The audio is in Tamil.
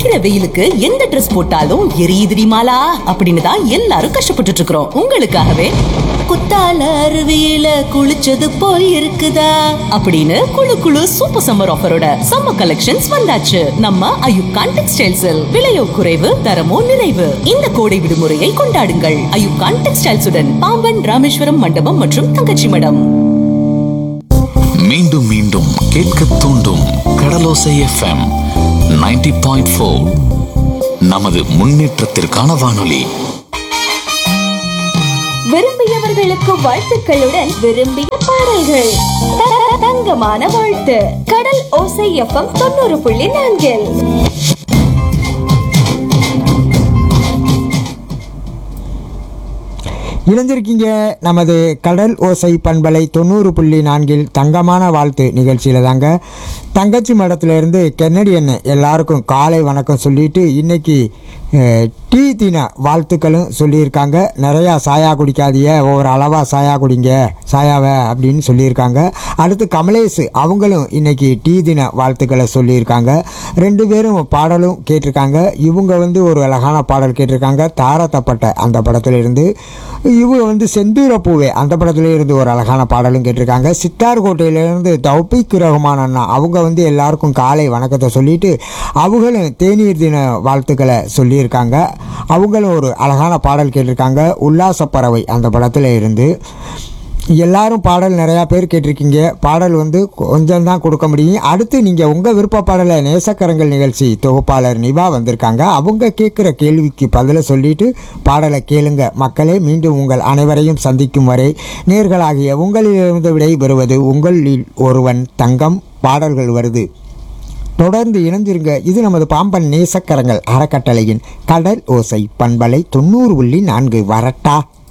அடிக்கிற வெயிலுக்கு எந்த Dress போட்டாலும் எரியுதுடி மாலா அப்படின்னு தான் எல்லாரும் கஷ்டப்பட்டுட்டு இருக்கிறோம் உங்களுக்காகவே குத்தால அருவியில குளிச்சது போல் இருக்குதா அப்படின்னு குளு குளு சூப்பர் சம்மர் ஆஃபரோட சம்மர் கலெக்ஷன்ஸ் வந்தாச்சு நம்ம அயுப்கான் டெக்ஸ்டைல்ஸில் விலையோ குறைவு தரமோ நிறைவு இந்த கோடை விடுமுறையை கொண்டாடுங்கள் அயுப்கான் டெக்ஸ்டைல்ஸுடன் பாம்பன் ராமேஸ்வரம் மண்டபம் மற்றும் தங்கச்சி மடம் மீண்டும் மீண்டும் கேட்க தூண்டும் கடலோசை எஃப்எம் 90.4 பாயிண்ட் நமது முன்னேற்றத்திற்கான வானொலி விரும்பியவர்களுக்கு வாழ்த்துக்களுடன் விரும்பிய பாடல்கள் த- த- தங்கமான வாழ்த்து கடல் ஓசை எஃப்எம் தொண்ணூறு புள்ளி நான்கில் இணைஞ்சிருக்கீங்க நமது கடல் ஓசை பண்பலை தொண்ணூறு புள்ளி நான்கில் தங்கமான வாழ்த்து நிகழ்ச்சியில் தாங்க தங்கச்சி மடத்துலேருந்து கென்னடி அண்ணன் எல்லாருக்கும் காலை வணக்கம் சொல்லிட்டு இன்னைக்கு அஹ், டீ தின வாழ்த்துக்களும் சொல்லியிருக்காங்க நிறையா சாயா குடிக்காதீங்க ஒவ்வொரு அளவாக சாயா குடிங்க சாயாவை அப்படின்னு சொல்லியிருக்காங்க அடுத்து கமலேஷ் அவங்களும் இன்னைக்கு டீ தின வாழ்த்துக்களை சொல்லியிருக்காங்க ரெண்டு பேரும் பாடலும் கேட்டிருக்காங்க இவங்க வந்து ஒரு அழகான பாடல் கேட்டிருக்காங்க தாரத்தப்பட்ட அந்த படத்துல இருந்து இவங்க வந்து செந்தூர பூவே அந்த படத்துல இருந்து ஒரு அழகான பாடலும் கேட்டிருக்காங்க சித்தார்கோட்டையிலேருந்து தௌபிக் ரஹ்மான் அண்ணா அவங்க வந்து எல்லாருக்கும் காலை வணக்கத்தை சொல்லிட்டு அவங்களும் தேநீர் தின வாழ்த்துக்களை சொல்லியிருக்காங்க அவங்களும் ஒரு அழகான பாடல் கேட்டிருக்காங்க உல்லாச பறவை அந்த படத்தில் இருந்து எல்லாரும் பாடல் நிறையா பேர் கேட்டிருக்கீங்க பாடல் வந்து கொஞ்சம் தான் கொடுக்க முடியும் அடுத்து நீங்கள் உங்கள் விருப்ப பாடலை நேசக்கரங்கள் நிகழ்ச்சி தொகுப்பாளர் நிவா வந்திருக்காங்க அவங்க கேட்குற கேள்விக்கு பதிலை சொல்லிட்டு பாடலை கேளுங்க மக்களே மீண்டும் உங்கள் அனைவரையும் சந்திக்கும் வரை நேர்களாகிய உங்களிலிருந்து விடை பெறுவது உங்களில் ஒருவன் தங்கம் பாடல்கள் வருது தொடர்ந்து இணைஞ்சிருங்க இது நமது பாம்பன் நேசக்கரங்கள் அறக்கட்டளையின் கடல் ஓசை பண்பலை தொண்ணூறு புள்ளி நான்கு வரட்டா